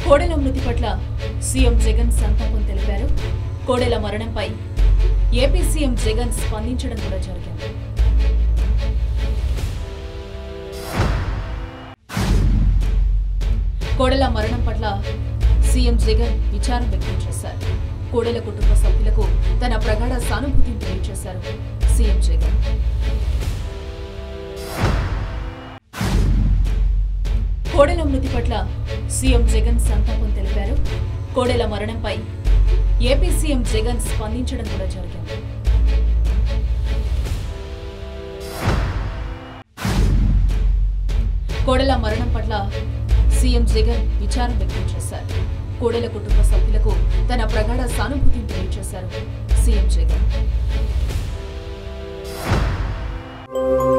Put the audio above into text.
కోడెల మృతి పట్ల సీఎం జగన్ సంతాపం తెలిపారు కోడెల మరణంపై ఏపీ సీఎం జగన్ స్పందించడం కూడా జరిగింది కోడెల మరణం పట్ల సీఎం జగన్ విచారం వ్యక్తం చేశారు కోడెల కుటుంబ సభ్యులకు తన ప్రగాఢ సానుభూతిని తెలియజేశారు సీఎం జగన్ కోడెల మృతి పట్ల సీఎం జగన్ సంతాపం తెలిపారు కోడెల మరణంపై ఏపీ సీఎం జగన్ స్పందించడం కూడా జరిగింది కోడెల మరణం పట్ల సీఎం జగన్ విచారం వ్యక్తం చేశారు కోడెల కుటుంబ సభ్యులకు తన ప్రగాఢ సానుభూతిని తెలియజేశారు సీఎం జగన్